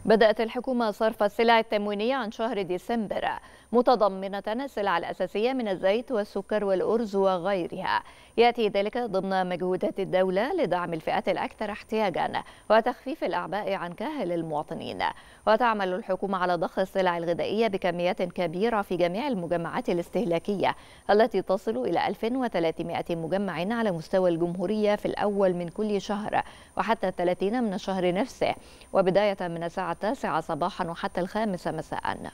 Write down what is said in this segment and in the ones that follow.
بدأت الحكومة صرف السلع التموينية عن شهر ديسمبر متضمنة السلع الأساسية من الزيت والسكر والأرز وغيرها يأتي ذلك ضمن مجهودات الدولة لدعم الفئات الأكثر احتياجا وتخفيف الأعباء عن كاهل المواطنين وتعمل الحكومة على ضخ السلع الغذائية بكميات كبيرة في جميع المجمعات الاستهلاكية التي تصل إلى 1300 مجمع على مستوى الجمهورية في الأول من كل شهر وحتى 30 من الشهر نفسه وبداية من الساعة التاسعة صباحا وحتى الخامسة مساء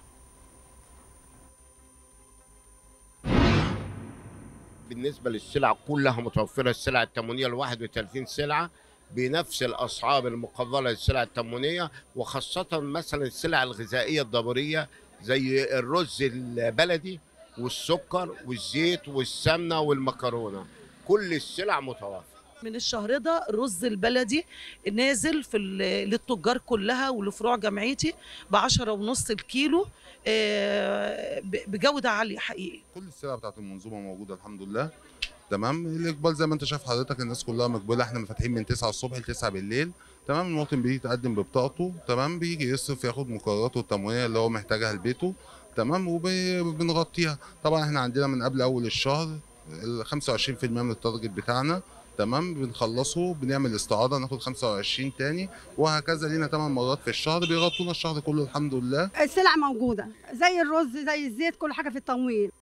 بالنسبة للسلع كلها متوفرة السلع التموينية ال 31 سلعة بنفس الأسعار المقررة للسلع التموينية وخاصة مثلا السلع الغذائية الضرورية زي الرز البلدي والسكر والزيت والسمنة والمكرونة كل السلع متوفرة من الشهر ده الرز البلدي نازل في ال- للتجار كلها ولفروع جمعيتي ب 10 ونص الكيلو آه، ب- بجوده عاليه حقيقي كل السلع بتاعت المنظومه موجوده الحمد لله تمام الاقبال زي ما انت شايف حضرتك الناس كلها مقبله احنا فاتحين من 9 الصبح ل 9 بالليل تمام المواطن بيجي يتقدم ببطاقته تمام بيجي يصرف ياخد مقرراته التموينيه اللي هو محتاجها لبيته تمام وبنغطيها طبعا احنا عندنا من قبل اول الشهر ال 25% من التارجت بتاعنا تمام بنخلصه بنعمل استعاضه ناخد 25 تاني وهكذا لينا 8 مرات في الشهر بيغطونا الشهر كله الحمد لله السلع موجوده زي الرز زي الزيت كل حاجه في التموين